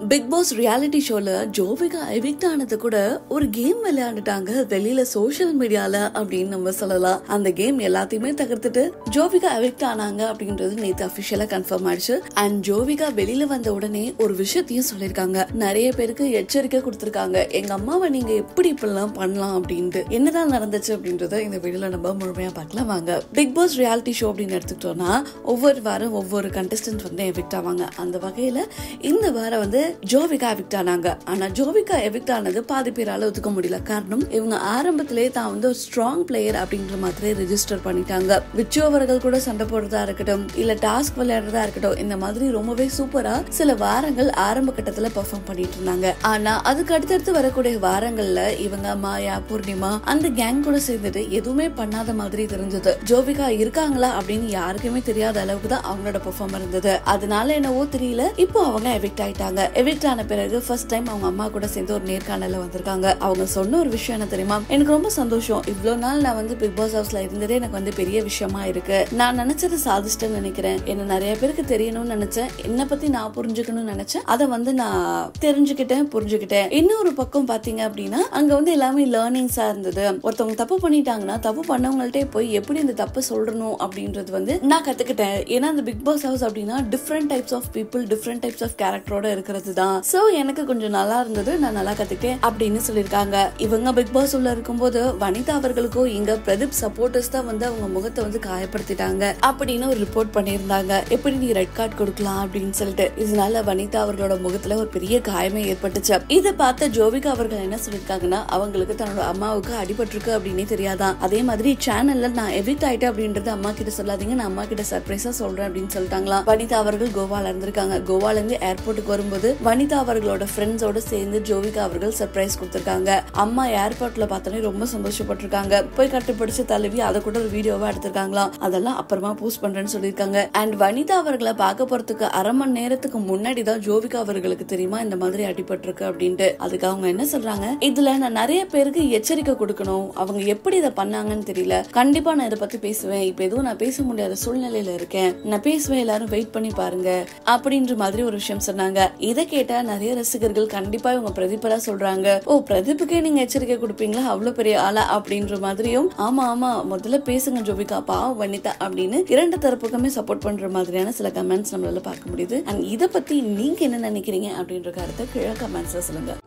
big pass reality ஷோல Jovika evict ஆனது கூட ஒரு கேம் விளையாண்டுட்டாங்க வெளியில சோஷியல் மீடியால அப்படின்னு நம்ம சொல்லலாம் அந்த கேம் எல்லாத்தையுமே தகர்த்துட்டு ஜோவிகா எவிக்ட் ஆனாங்க அப்படின்றது நேத்து அபிஷியலா கன்ஃபார்ம் ஆயிடுச்சு அண்ட் ஜோவிகா வெளியில வந்த உடனே ஒரு விஷயத்தையும் சொல்லிருக்காங்க நிறைய பேருக்கு எச்சரிக்கை கொடுத்திருக்காங்க எங்க அம்மாவை நீங்க எப்படி இப்படிலாம் பண்ணலாம் அப்படின்ட்டு என்னதான் நடந்துச்சு அப்படின்றத இந்த வீடியோல நம்ம முழுமையா பார்க்கலாம் வாங்க பிக் பாஸ் ரியாலிட்டி ஷோ அப்படின்னு எடுத்துக்கிட்டோம்னா ஒவ்வொரு வாரம் ஒவ்வொரு கண்டஸ்டன்ட் வந்து எவிக்ட் ஆவாங்க அந்த வகையில இந்த வாரம் வந்து ஜோவிகா எவிக்ட் ஆனாங்க ஆனா ஜோவிகா எவிக்ட் ஆனது பாதி பேரால ஒத்துக்க முடியல காரணம் இவங்க ஆரம்பத்திலே தான் வந்து ஒரு ஸ்ட்ராங் பிளேயர் அப்படின்ற மாதிரி ரெஜிஸ்டர் பண்ணிட்டாங்க விச்சு அவர்கள் கூட சண்டை போடுறதா இருக்கட்டும் இல்ல டாஸ்க் விளையாடுறதா இருக்கட்டும் இந்த மாதிரி ரொம்பவே சூப்பரா சில வாரங்கள் ஆரம்ப கட்டத்துல பெர்ஃபார்ம் பண்ணிட்டு இருந்தாங்க ஆனா அதுக்கு அடுத்தடுத்து வரக்கூடிய வாரங்கள்ல இவங்க மாயா பூர்ணிமா அந்த கேங் கூட சேர்ந்துட்டு எதுவுமே பண்ணாத மாதிரி தெரிஞ்சது ஜோவிகா இருக்காங்களா அப்படின்னு யாருக்குமே தெரியாத அளவுக்கு தான் அவங்களோட பெர்ஃபார்ம் இருந்தது அதனால என்னவோ தெரியல இப்போ அவங்க எவிக்ட் ஆயிட்டாங்க எவிக்ட் ஆன பிறகு ஃபர்ஸ்ட் டைம் அவங்க அம்மா கூட சேர்ந்து ஒரு நேர்காணல வந்திருக்காங்க அவங்க சொன்ன ஒரு விஷயம் என்ன தெரியுமா எனக்கு ரொம்ப சந்தோஷம் இவ்வளவு நாள் நான் வந்து பிக் பாஸ் ஹவுஸ்ல இருந்ததே எனக்கு வந்து பெரிய விஷயமா இருக்கு நான் நினைச்சதை சாதிச்சிட்டேன்னு நினைக்கிறேன் என்ன நிறைய பேருக்கு தெரியணும்னு நினைச்சேன் என்ன பத்தி நான் புரிஞ்சுக்கணும்னு நினைச்சேன் அதை வந்து நான் தெரிஞ்சுக்கிட்டேன் புரிஞ்சுக்கிட்டேன் இன்னொரு பக்கம் பாத்தீங்க அப்படின்னா அங்க வந்து எல்லாமே லேர்னிங்ஸா இருந்தது ஒருத்தவங்க தப்பு பண்ணிட்டாங்கன்னா தப்பு பண்ணவங்கள்ட்டே போய் எப்படி இந்த தப்பு சொல்றணும் அப்படின்றது வந்து நான் கத்துக்கிட்டேன் ஏன்னா அந்த பிக் பாஸ் ஹவுஸ் அப்படின்னா different types of people different types of கேரக்டரோட இருக்கிறது தான் சோ எனக்கு கொஞ்சம் நல்லா இருந்தது நான் நல்லா கத்துக்கிட்டேன் அப்படின்னு சொல்லியிருக்காங்க இவங்க பிக் பாஸ் உள்ள இருக்கும்போது வனிதா அவர்களுக்கும் இங்க பிரதீப் சப்போர்ட்டர்ஸ் தான் வந்து அவங்க முகத்தை வந்து காயப்படுத்திட்டாங்க அப்படின்னு ஒரு ரிப்போர்ட் பண்ணியிருந்தாங்க எப்படி நீ ரெட் கார்டு கொடுக்கலாம் அப்படின்னு சொல்லிட்டு இதனால வனிதா அவர்களோட முகத்துல ஒரு பெரிய காயமே ஏற்பட்டுச்சு இதை பார்த்த ஜோவிகா அவர்கள் என்ன சொல்லியிருக்காங்கன்னா அவங்களுக்கு தன்னோட அம்மாவுக்கு அடிபட்டிருக்கு அப்படின்னே தெரியாதான் அதே மாதிரி சேனல்ல நான் எவிட் ஆயிட்டேன் அப்படின்றது அம்மா கிட்ட சொல்லாதீங்க நான் அம்மா கிட்ட சர்ப்ரைஸா சொல்றேன் அப்படின்னு சொல்லிட்டாங்களாம் வனிதா அவர்கள் கோவால இருந்திருக்காங்க கோவால இருந்து ஏர்போர்ட்டுக்கு வரும்போது வனிதா அவர்களோட ஃப்ரெண்ட்ஸோட சேர்ந்து ஜோவிகா அவர்கள் சர்ப்ரைஸ் கொடுத்திருக்காங்க அம்மா ஏர்போர்ட்ல பார்த்தோன்னே ரொம்ப சந்தோஷப்பட்டிருக்காங்க போய் கட்டுப்பிடிச்சு தழுவி அதை கூட ஒரு வீடியோவா எடுத்திருக்காங்களாம் அதெல்லாம் அப்புறமா போஸ்ட் பண்றேன்னு சொல்லியிருக்காங்க அண்ட் வனிதா அவர்களை பார்க்க போறதுக்கு அரை மணி நேரத்துக்கு முன்னாடி தான் ஜோவிகா அவர்களுக்கு தெரியுமா இந்த மாதிரி அடிபட்டிருக்கு அப்படின்ட்டு அதுக்கு அவங்க என்ன சொல்றாங்க இதுல நான் நிறைய பேருக்கு எச்சரிக்கை கொடுக்கணும் அவங்க எப்படி இதை பண்ணாங்கன்னு தெரியல கண்டிப்பா நான் இதை பத்தி பேசுவேன் இப்ப எதுவும் நான் பேச முடியாத சூழ்நிலையில இருக்கேன் நான் பேசுவேன் எல்லாரும் வெயிட் பண்ணி பாருங்க அப்படின்ற மாதிரி ஒரு விஷயம் சொன்னாங்க இதை கேட்டா நிறைய ரசிகர்கள் கண்டிப்பா இவங்க பிரதீபரா சொல்றாங்க ஓ பிரதீப்புக்கே நீங்க எச்சரிக்கை கொடுப்பீங்களா அவ்வளவு பெரிய ஆளா அப்படின்ற மாதிரியும் ஆமா ஆமா முதல்ல பேசுங்க ஜோபிகா பாவம் வனிதா அப்படின்னு இரண்டு தரப்புக்குமே சப்போர்ட் பண்ற மாதிரியான சில கமெண்ட்ஸ் நம்மளால பார்க்க முடியுது அண்ட் இதை பத்தி நீங்க என்ன நினைக்கிறீங்க அப்படின்ற கருத்தை கீழே கமெண்ட்ஸ்ல சொல்லுங்க